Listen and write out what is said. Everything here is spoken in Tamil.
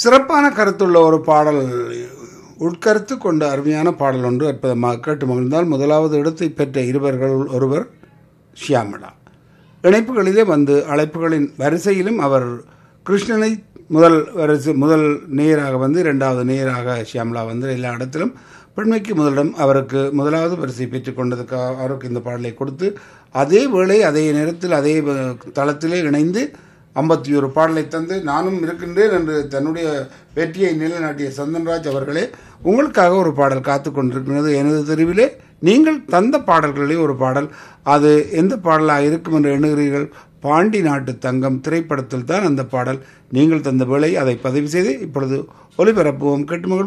சிறப்பான கருத்துள்ள ஒரு பாடல் உட்கருத்து கொண்ட அருமையான பாடல் ஒன்று அற்புதமாக கேட்டு மகிழ்ந்தால் முதலாவது இடத்தை பெற்ற இருவர்கள் ஒருவர் ஷியாமளா இணைப்புகளிலே வந்து அழைப்புகளின் வரிசையிலும் அவர் கிருஷ்ணனை முதல் வரிசை முதல் நேராக வந்து இரண்டாவது நேராக ஷியாமலா வந்து எல்லா இடத்திலும் பெண்மைக்கு முதலிடம் அவருக்கு முதலாவது பரிசை பெற்றுக் கொண்டதுக்காக அவருக்கு இந்த பாடலை கொடுத்து அதே வேளை அதே நேரத்தில் அதே வ- தளத்திலே இணைந்து ஐம்பத்தி ஒரு பாடலை தந்து நானும் இருக்கின்றேன் என்று தன்னுடைய வெற்றியை நிலைநாட்டிய சந்தன்ராஜ் அவர்களே உங்களுக்காக ஒரு பாடல் காத்து கொண்டிருக்கிறது எனது தெரிவிலே நீங்கள் தந்த பாடல்களிலே ஒரு பாடல் அது எந்த பாடலாக இருக்கும் என்று எண்ணுகிறீர்கள் பாண்டி நாட்டு தங்கம் திரைப்படத்தில் தான் அந்த பாடல் நீங்கள் தந்த வேளை அதை பதிவு செய்து இப்பொழுது ஒளிபரப்புவோம் கேட்டு மகிழ்வோம்.